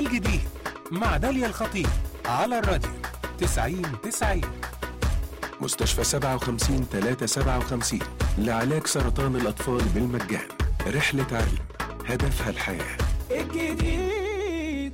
الجديد مع داليا الخطيب على الراديو 90 90 مستشفى 57 357 لعلاج سرطان الأطفال بالمجان رحلة علم هدفها الحياة الجديد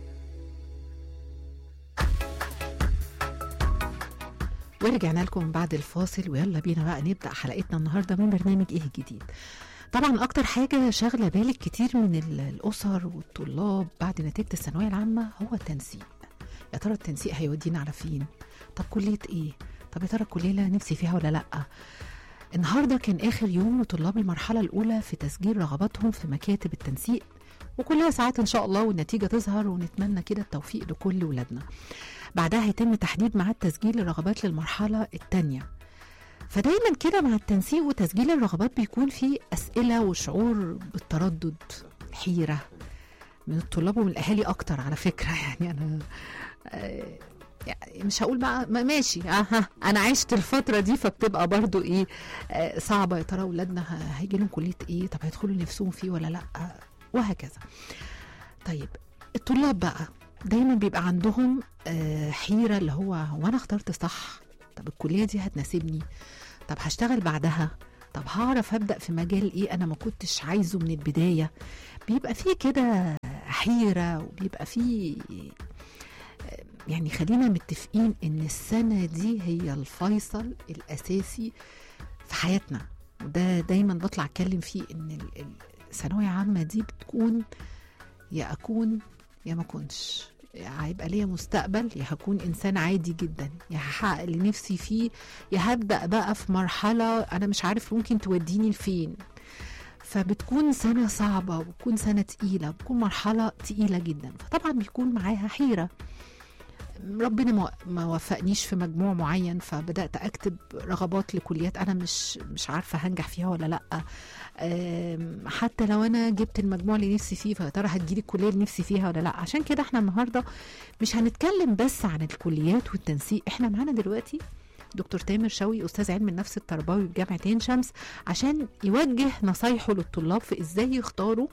ورجعنا لكم بعد الفاصل ويلا بينا بقى نبدأ حلقتنا النهاردة من برنامج ايه الجديد طبعا اكتر حاجة شاغلة بال كتير من ال- الاسر والطلاب بعد نتيجة الثانوية العامة هو التنسيق يا ترى التنسيق هيودينا على فين طب كلية ايه طب يا ترى الكلية اللي أنا نفسي فيها ولا لأ النهاردة كان آخر يوم لطلاب المرحلة الأولى في تسجيل رغباتهم في مكاتب التنسيق وكلها ساعات إن شاء الله والنتيجة تظهر ونتمنى كده التوفيق لكل ولادنا بعدها هيتم تحديد ميعاد تسجيل الرغبات للمرحلة الثانية فدايما كده مع التنسيق وتسجيل الرغبات بيكون في أسئلة وشعور بالتردد حيرة من الطلاب ومن الأهالي أكتر على فكرة يعني أنا آه، يعني مش هقول بقى ما- ماشي اها انا عشت الفتره دي فبتبقى برضو ايه آه، صعبه يا ترى اولادنا ه- هيجي لهم كليه ايه طب هيدخلوا نفسهم فيه ولا لا وهكذا طيب الطلاب بقى دايما بيبقى عندهم آه، حيره اللي هو هو انا اخترت صح طب الكليه دي هتناسبني طب هشتغل بعدها طب هعرف ابدا في مجال ايه انا ما كنتش عايزه من البدايه بيبقى فيه كده حيره وبيبقى فيه يعني خلينا متفقين ان السنه دي هي الفيصل الاساسي في حياتنا وده دايما بطلع اتكلم فيه ان ال- ال- الثانويه عامه دي بتكون يا اكون يا ما اكونش يا هيبقى ليا مستقبل يا هكون انسان عادي جدا يا هحقق اللي نفسي فيه يا هبدا بقى في مرحله انا مش عارف ممكن توديني لفين فبتكون سنة صعبة وبتكون سنة تقيلة بتكون مرحلة تقيلة جدا فطبعا بيكون معاها حيرة ربنا ما- ما وفقنيش في مجموع معين فبدات اكتب رغبات لكليات انا مش مش عارفه هنجح فيها ولا لا أم، حتى لو انا جبت المجموع اللي نفسي فيه فيا ترى هتجيلي الكليه اللي نفسي فيها ولا لا عشان كده احنا النهارده مش هنتكلم بس عن الكليات والتنسيق احنا معانا دلوقتي دكتور تامر شوقي استاذ علم النفس التربوي بجامعه عين شمس عشان يوجه نصايحه للطلاب في ازاي يختاروا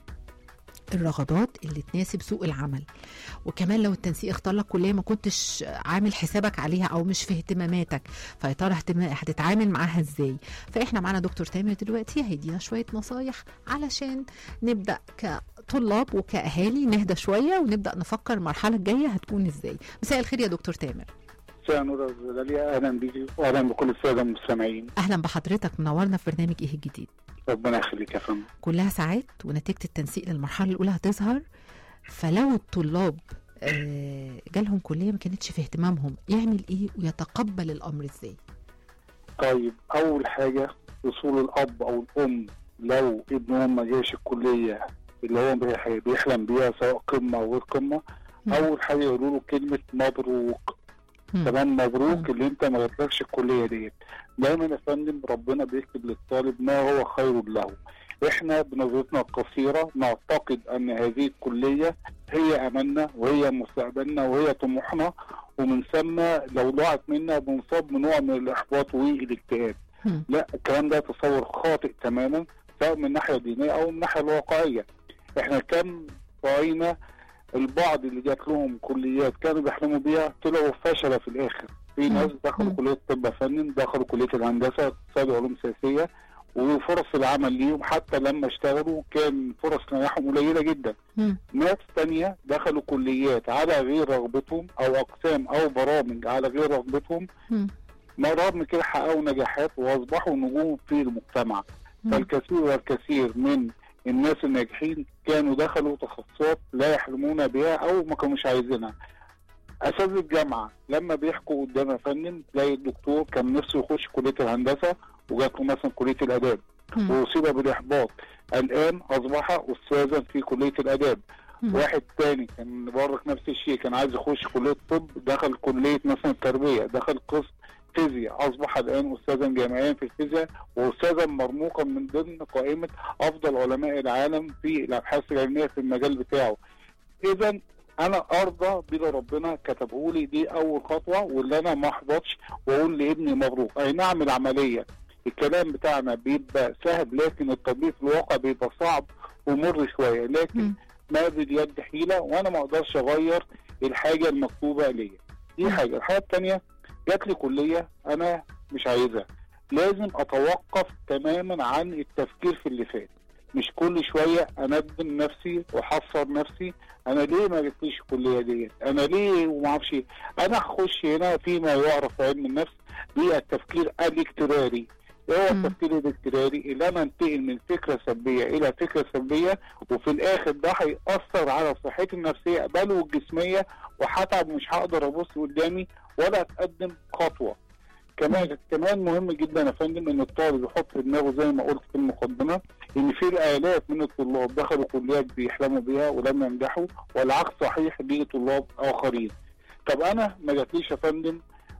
الرغبات اللي تناسب سوق العمل وكمان لو التنسيق اختار لك كليه ما كنتش عامل حسابك عليها او مش في اهتماماتك فيا ترى هتم- هتتعامل معاها ازاي فاحنا معانا دكتور تامر دلوقتي هيدينا شويه نصايح علشان نبدا كطلاب وكاهالي نهدى شويه ونبدا نفكر المرحله الجايه هتكون ازاي مساء الخير يا دكتور تامر مساء نور يا أستاذ داليا اهلا بيكي واهلا بكل الساده المستمعين اهلا بحضرتك منورنا في برنامج ايه الجديد ربنا يخليك يا فندم كلها ساعات ونتيجة التنسيق للمرحلة الأولى هتظهر فلو الطلاب آه، جالهم كلية ما كانتش في اهتمامهم يعمل ايه ويتقبل الأمر ازاي طيب اول حاجه وصول الاب او الام لو ابنهم ما جاش الكليه اللي هو بيح- بيحلم بيها سواء قمه او غير قمه مم. اول حاجه يقولوا له كلمه مبروك مم. تمام مبروك مم. اللي انت ما جاتلكش الكليه ديت دايما يا فندم ربنا بيكتب للطالب ما هو خير له احنا بنظرتنا القصيره نعتقد ان هذه الكليه هي املنا وهي مستقبلنا وهي طموحنا ومن ثم لو ضاعت منا بنصاب بنوع من الاحباط والاكتئاب مم. لا الكلام ده تصور خاطئ تماما سواء من الناحيه الدينيه او من الناحيه الواقعيه احنا كم راينا البعض اللي جات لهم كليات كانوا بيحلموا بيها طلعوا فشله في الاخر في مم. ناس دخلوا مم. كليه طب فنن دخلوا كليه الهندسه اقتصاد وعلوم سياسيه وفرص العمل ليهم حتى لما اشتغلوا كان فرص نجاحهم قليله جدا مم. ناس تانية دخلوا كليات على غير رغبتهم او اقسام او برامج على غير رغبتهم مم. ما رغم كده حققوا نجاحات واصبحوا نجوم في المجتمع مم. فالكثير والكثير من الناس الناجحين كانوا دخلوا تخصصات لا يحلمون بها او ما كانوش عايزينها اساتذه الجامعه لما بيحكوا قدام يا فندم تلاقي الدكتور كان نفسه يخش كليه الهندسه وجات له مثلا كليه الاداب مم. واصيب بالاحباط الان اصبح استاذا في كليه الاداب مم. واحد تاني كان برضك نفس الشيء كان عايز يخش كليه طب دخل كليه مثلا التربيه دخل قسم فيزياء اصبح الان استاذا جامعيا في الفيزياء واستاذا مرموقا من ضمن قائمه افضل علماء العالم في الابحاث العلميه في المجال بتاعه اذا انا ارضى بلا ربنا كتبه لي دي اول خطوه واللي انا ما احبطش واقول لابني مبروك اي نعم العمليه الكلام بتاعنا بيبقى سهل لكن التطبيق في الواقع بيبقى صعب ومر شويه لكن مم. ما باليد حيله وانا ما اقدرش اغير الحاجه المكتوبه ليا دي حاجه الحاجه الثانيه جات لي كليه انا مش عايزها لازم اتوقف تماما عن التفكير في اللي فات مش كل شويه اندم نفسي واحصر نفسي انا ليه ما جبتليش الكليه ديت انا ليه وما اعرفش إيه؟ انا هخش هنا فيما يعرف في علم النفس بالتفكير الاكتراري إيه هو مم. التفكير الاكتراري اللي انا انتقل من فكره سلبيه الى فكره سلبيه وفي الاخر ده هيأثر على صحتي النفسيه بل والجسميه وهتعب مش هقدر ابص قدامي ولا اتقدم خطوه كمان كمان مهم جدا يا فندم ان الطالب يحط في دماغه زي ما قلت في المقدمه ان في الالاف من الطلاب دخلوا كليات بيحلموا بيها ولم ينجحوا والعكس صحيح لطلاب اخرين. طب انا ما جاتليش يا فندم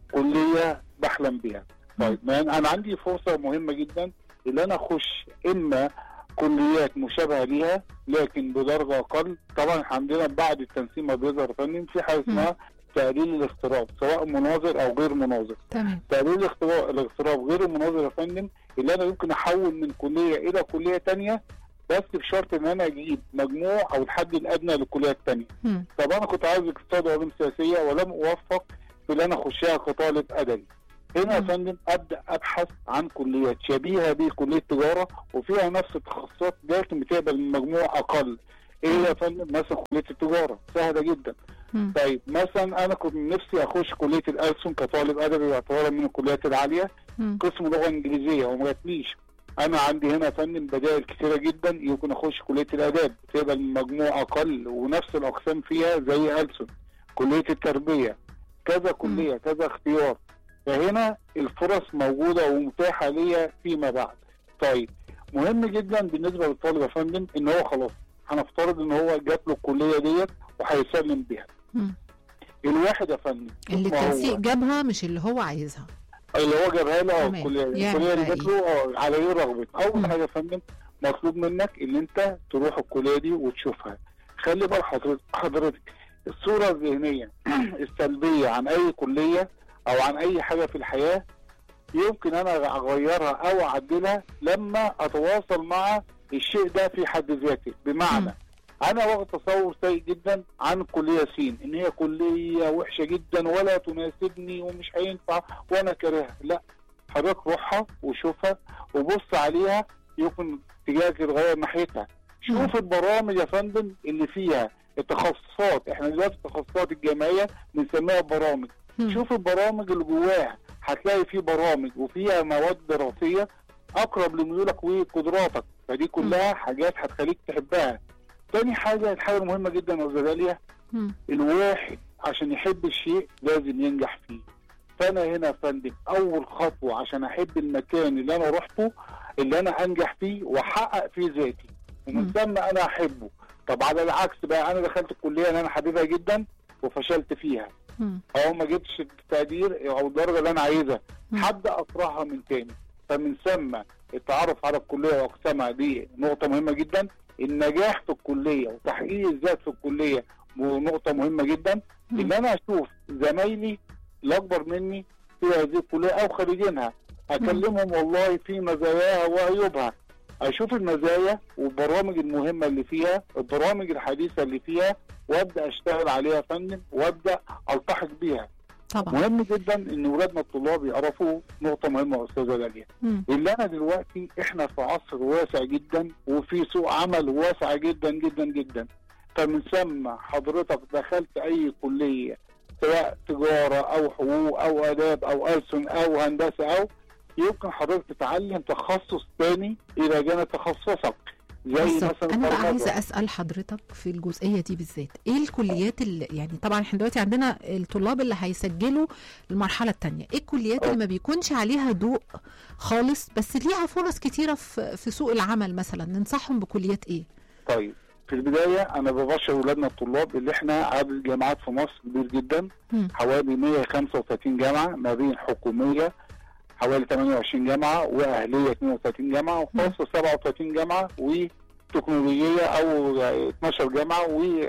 كليه بحلم بيها. طيب ما انا عندي فرصه مهمه جدا ان انا اخش اما كليات مشابهه ليها لكن بدرجه اقل طبعا عندنا بعد التنسيق ما بيظهر يا فندم في حاجه اسمها تقليل الاغتراب سواء مناظر او غير مناظر. تمام تقليل الاغتراب الاغتراب غير المناظر يا فندم اللي انا يمكن احول من كليه الى كليه تانية بس بشرط ان انا اجيب مجموع او الحد الادنى للكليه التانية مم. طب انا كنت عايز اقتصاد وعلوم سياسيه ولم اوفق في اللي انا اخشها كطالب ادبي هنا يا مم. فندم ابدا ابحث عن كليات شبيهه بكليه تجاره وفيها نفس التخصصات لكن بتقبل من مجموع اقل ايه يا فندم مثلا كليه التجاره سهله جدا مم. طيب مثلا انا كنت نفسي اخش كليه الألسن كطالب ادبي اعتبارا من الكليات العاليه مم. قسم لغه انجليزيه وما جاتليش انا عندي هنا يا فندم بدائل كثيره جدا يمكن اخش كليه الاداب تقبل مجموع اقل ونفس الاقسام فيها زي ألسن كليه التربيه كذا كليه كذا اختيار فهنا الفرص موجوده ومتاحه ليا فيما بعد طيب مهم جدا بالنسبه للطالب يا فندم ان هو خلاص هنفترض ان هو جات له الكليه ديت وهيسلم بيها مم. الواحد يا فندم اللي طول ما هو- التنسيق جابها مش اللي هو عايزها اللي هو جابها له اه تمام. الكليه يعني الكليه اللي بقى جات له اه على ايه رغبه اول مم. حاجه يا فندم مطلوب منك ان انت تروح الكليه دي وتشوفها خلي بال حضرتك حضرتك الصوره الذهنيه السلبيه عن اي كليه او عن اي حاجه في الحياه يمكن انا اغيرها او اعدلها لما اتواصل مع الشيء ده في حد ذاته بمعنى مم. انا واخد تصور سيء جدا عن كليه سين ان هي كليه وحشه جدا ولا تناسبني ومش هينفع وانا كارهها لا حضرتك روحها وشوفها وبص عليها يمكن اتجاهك يتغير ناحيتها شوف البرامج يا فندم اللي فيها التخصصات احنا دلوقتي التخصصات الجامعيه بنسميها برامج مم. شوف البرامج اللي جواها هتلاقي في برامج وفيها مواد دراسيه اقرب لميولك وقدراتك فدي كلها حاجات هتخليك تحبها تاني حاجه الحاجه المهمه جدا يا استاذ داليا مم. الواحد عشان يحب الشيء لازم ينجح فيه فانا هنا يا فندم اول خطوه عشان احب المكان اللي انا رحته اللي انا انجح فيه واحقق فيه ذاتي ومن مم. ثم انا احبه طب على العكس بقى انا دخلت الكليه اللي انا حاببها جدا وفشلت فيها مم. او ما جبتش التقدير او الدرجه اللي انا عايزها مم. هبدا اكرهها من تاني فمن ثم التعرف على الكليه واقسامها دي نقطه مهمه جدا النجاح في الكليه وتحقيق الذات في الكليه نقطه مهمه جدا مم. ان انا اشوف زمايلي الاكبر مني في هذه الكليه او خريجينها اكلمهم والله في مزاياها وعيوبها اشوف المزايا والبرامج المهمه اللي فيها البرامج الحديثه اللي فيها وابدا اشتغل عليها يا فندم وابدا التحق بيها طبعا مهم جدا ان ولادنا الطلاب يعرفوا نقطه مهمه يا استاذه داليا مم. اللي انا دلوقتي احنا في عصر واسع جدا وفي سوق عمل واسع جدا جدا جدا فمن ثم حضرتك دخلت اي كليه سواء تجاره او حقوق او اداب او ألسن او هندسه او يمكن حضرتك تتعلم تخصص تاني الى جانب تخصصك زي بالظبط مثلا انا بقى برمجة. عايزه اسال حضرتك في الجزئيه دي بالذات ايه الكليات اللي يعني طبعا احنا دلوقتي عندنا الطلاب اللي هيسجلوا المرحله الثانيه ايه الكليات اللي ما بيكونش عليها ضوء خالص بس ليها فرص كتيره في في سوق العمل مثلا ننصحهم بكليات ايه طيب في البدايه انا ببشر ولادنا الطلاب اللي احنا عدد الجامعات في مصر كبير جدا مم. حوالي 135 جامعه ما بين حكوميه حوالي 28 جامعه واهليه 32 جامعه وخاصه 37 جامعه وتكنولوجيه او 12 جامعه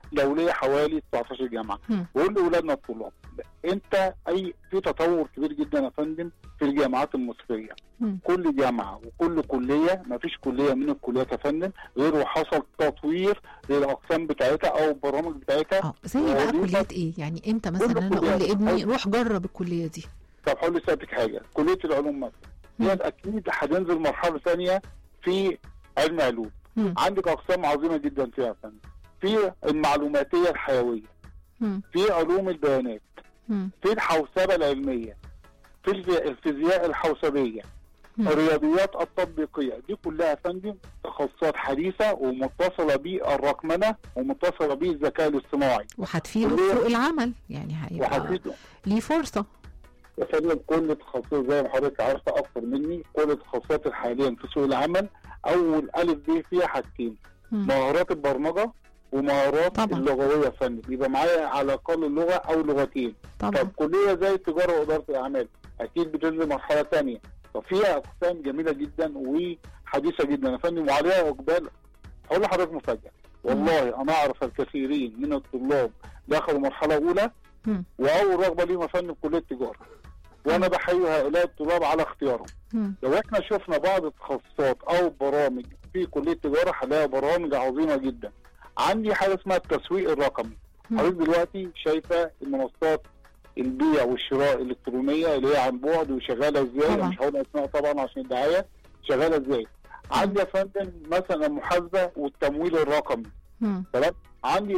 دوليه حوالي 19 جامعه مم. بقول لاولادنا الطلاب انت اي في تطور كبير جدا يا فندم في الجامعات المصريه مم. كل جامعه وكل كليه ما فيش كليه من الكليات يا فندم غير وحصل تطوير للاقسام بتاعتها او البرامج بتاعتها اه زي بقى ودي كليه ايه يعني امتى مثلا كل انا اقول كليات. لابني أو- روح جرب الكليه دي طب هقول لسيادتك حاجه كليه العلوم مثلا مم. ديت اكيد هتنزل مرحله ثانيه في علم علوم مم. عندك اقسام عظيمه جدا فيها يا فندم في المعلوماتيه الحيويه مم. في علوم البيانات مم. في الحوسبه العلميه في الف- الفيزياء الحوسبيه مم. الرياضيات التطبيقيه دي كلها يا فندم تخصصات حديثه ومتصله بالرقمنه ومتصله بالذكاء الاصطناعي وهتفيده في كلية- سوق العمل يعني هيبقى وحسيت ليه فرصه يا فندم كل التخصصات زي ما حضرتك عارفه اكتر مني كل التخصصات حاليا في سوق العمل اول الف ب فيها حاجتين مم. مهارات البرمجه ومهارات طبعا. اللغويه يا فندم يبقى معايا على الاقل لغه او لغتين طبعا طب كليه زي التجاره واداره الاعمال اكيد بتنزل مرحله ثانيه ففيها اقسام جميله جدا وحديثه جدا يا فندم وعليها اقبال هقول لحضرتك مفاجاه والله انا اعرف الكثيرين من الطلاب دخلوا مرحله اولى مم. واول رغبه ليهم يا فندم كليه تجاره وانا بحيي هؤلاء الطلاب على اختيارهم مم. لو احنا شفنا بعض التخصصات او برامج في كليه تجاره هنلاقي برامج عظيمه جدا عندي حاجه اسمها التسويق الرقمي مم. حضرتك دلوقتي شايفه المنصات البيع والشراء الالكترونيه اللي هي عن بعد وشغاله ازاي طبعا. مش هقول اسمها طبعا عشان الدعايه شغاله ازاي عندي يا فندم مثلا المحاسبه والتمويل الرقمي مم. تمام عندي